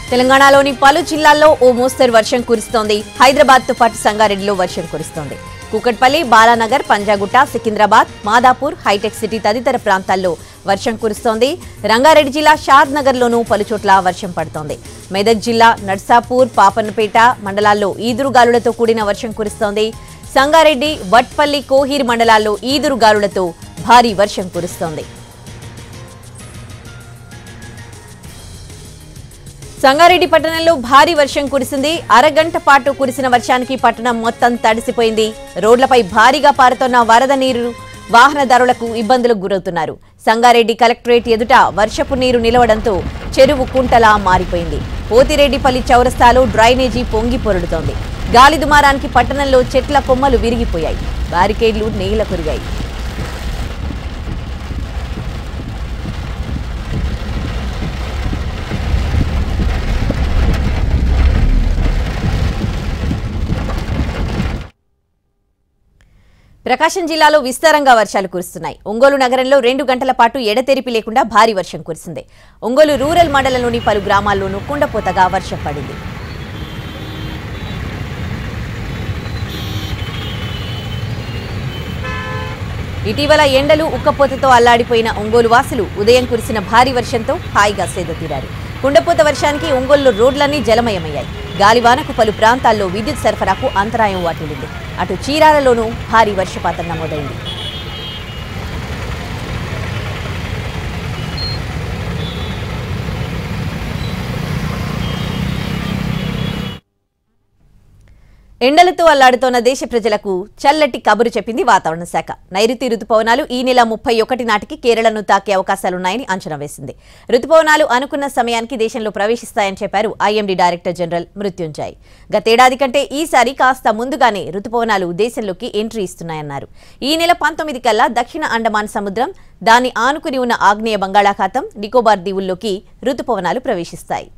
తెలంగాణలోని పలు జిల్లాల్లో ఓ మోస్తరు వర్షం కురుస్తోంది హైదరాబాద్ తో పాటు సంగారెడ్డిలో వర్షం కురుస్తోంది కూకట్పల్లి బాలానగర్ పంజాగుట్ట సికింద్రాబాద్ మాదాపూర్ హైటెక్ సిటీ తదితర ప్రాంతాల్లో వర్షం కురుస్తోంది రంగారెడ్డి జిల్లా షాద్ నగర్లోనూ పలుచోట్ల వర్షం పడుతోంది మెదక్ జిల్లా నర్సాపూర్ పాపన్నపేట మండలాల్లో ఈదురుగాలులతో కూడిన వర్షం కురుస్తోంది సంగారెడ్డి వట్పల్లి కోహీర్ మండలాల్లో ఈదురుగాలులతో భారీ వర్షం కురుస్తోంది సంగారెడ్డి పట్టణంలో భారీ వర్షం కురిసింది అరగంట పాటు కురిసిన వర్షానికి పట్టణం మొత్తం తడిసిపోయింది రోడ్లపై భారీగా పారుతున్న వరద నీరు వాహనదారులకు ఇబ్బందులకు గురవుతున్నారు సంగారెడ్డి కలెక్టరేట్ ఎదుట వర్షపు నీరు నిలవడంతో చెరువు కుంటలా మారిపోయింది పోతిరెడ్డిపల్లి చౌరస్తాలో డ్రైనేజీ పొంగి పొరుడుతోంది గాలి దుమారానికి పట్టణంలో చెట్ల కొమ్మలు విరిగిపోయాయి బారికేడ్లు నేల కురిగాయి ప్రకాశం జిల్లాలో విస్తారంగా వర్షాలు కురుస్తున్నాయి ఒంగోలు నగరంలో రెండు గంటల పాటు ఎడతెరిపి లేకుండా భారీ వర్షం కురిసింది ఒంగోలు రూరల్ మండలంలోని పలు గ్రామాల్లోనూ కుండపోతగా వర్షం పడింది ఇటీవల ఎండలు ఉక్కపోతతో అల్లాడిపోయిన ఒంగోలు వాసులు ఉదయం కురిసిన భారీ వర్షంతో హాయిగా సేదతీరారు కుండపోత వర్షానికి ఒంగోలులో రోడ్లన్నీ జలమయమయ్యాయి గాలివానకు పలు ప్రాంతాల్లో విద్యుత్ సరఫరాకు అంతరాయం వాటిల్లింది అటు చీరాలలోనూ భారీ వర్షపాతం నమోదైంది ఎండలతో అల్లాడుతోన్న దేశ ప్రజలకు చల్లటి కబురు చెప్పింది వాతావరణ శాఖ నైరుతి రుతుపవనాలు ఈ నెల ముప్పై ఒకటి నాటికి కేరళను తాకే అవకాశాలున్నాయని అంచనా వేసింది రుతుపవనాలు అనుకున్న సమయానికి దేశంలో ప్రవేశిస్తాయని చెప్పారు ఐఎండీ డైరెక్టర్ జనరల్ మృత్యుంజయ్ గతేడాది కంటే ఈసారి కాస్త ముందుగానే రుతుపవనాలు దేశంలోకి ఎంట్రీ ఇస్తున్నాయన్నారు ఈ నెల పంతొమ్మిది కల్లా దక్షిణ అండమాన్ సముద్రం దాన్ని ఆనుకుని ఉన్న ఆగ్నేయ బంగాళాఖాతం నికోబార్ దీవుల్లోకి రుతుపవనాలు ప్రవేశిస్తాయి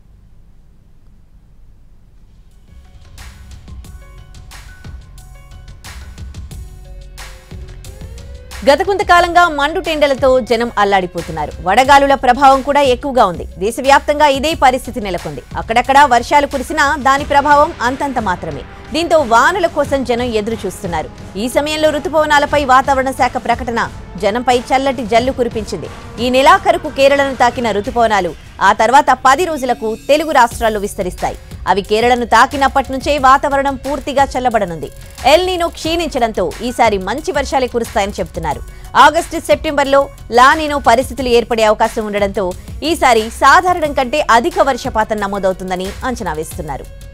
గత కొంతకాలంగా మండు టెండలతో జనం అల్లాడిపోతున్నారు వడగాలుల ప్రభావం కూడా ఎక్కువగా ఉంది దేశవ్యాప్తంగా ఇదే పరిస్థితి నెలకొంది అక్కడక్కడా వర్షాలు కురిసినా దాని ప్రభావం అంతంత మాత్రమే దీంతో వానల కోసం జనం ఎదురు చూస్తున్నారు ఈ సమయంలో రుతుపవనాలపై వాతావరణ శాఖ ప్రకటన జనంపై చల్లటి జల్లు కురిపించింది ఈ నెలాఖరుకు కేరళను తాకిన రుతుపవనాలు ఆ తర్వాత పది రోజులకు తెలుగు రాష్ట్రాల్లో విస్తరిస్తాయి అవి కేరళను తాకినప్పటి నుంచే వాతావరణం పూర్తిగా చల్లబడనుంది ఎల్ నీనో క్షీణించడంతో ఈసారి మంచి వర్షాలే కురుస్తాయని చెబుతున్నారు ఆగస్టు సెప్టెంబర్లో లానినో పరిస్థితులు ఏర్పడే అవకాశం ఉండడంతో ఈసారి సాధారణం కంటే అధిక వర్షపాతం నమోదవుతుందని అంచనా వేస్తున్నారు